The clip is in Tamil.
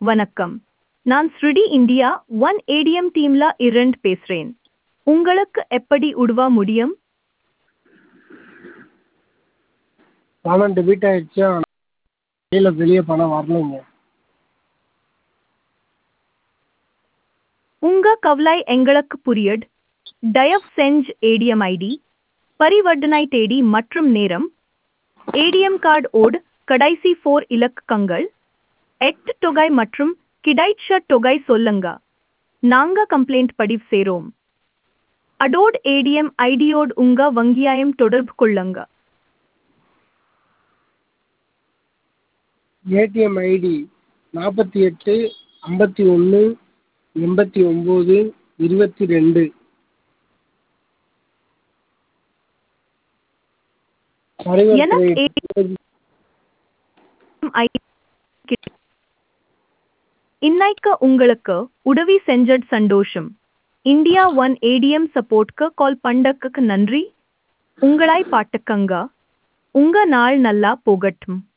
வணக்கம் நான் ஸ்ருடி இந்தியா ஒன் ஏடிஎம் டீம்ல இரண்டு பேசுறேன் உங்களுக்கு எப்படி உதவ முடியும் பணம் டெபிட் ஆயிடுச்சு ஆனால் கையில் வெளியே பணம் வரலைங்க உங்க கவலை எங்களுக்கு புரியுது தயவு செஞ்சு ஏடிஎம் ஐடி பரிவர்த்தனை தேதி மற்றும் நேரம் ஏடிஎம் கார்டு ஓடு கடைசி ஃபோர் இலக்கங்கள் எட்டு தொகை மற்றும் கிடைச்ச தொகை சொல்லுங்க நாங்க கம்ப்ளைண்ட் பதிவு செய்றோம் அடோட் ஏடிஎம் ஐடியோடு உங்க வங்கியாயம் தொடர்பு கொள்ளுங்க ஏடிஎம் ஐடி நாற்பத்தி எட்டு ஐம்பத்தி ஒன்று எண்பத்தி ஒம்பது இருபத்தி ரெண்டு எனக்கு பரிவர்த்தனை ஐ- இன்னைக்கு உங்களுக்கு உதவி செஞ்சது சந்தோஷம் இந்தியா ஒன் ஏடிஎம் சப்போர்ட்க்கு கால் பண்ணதுக்கு நன்றி உங்களாய் பாட்டுக்கங்க உங்க நாள் நல்லா போகட்டும்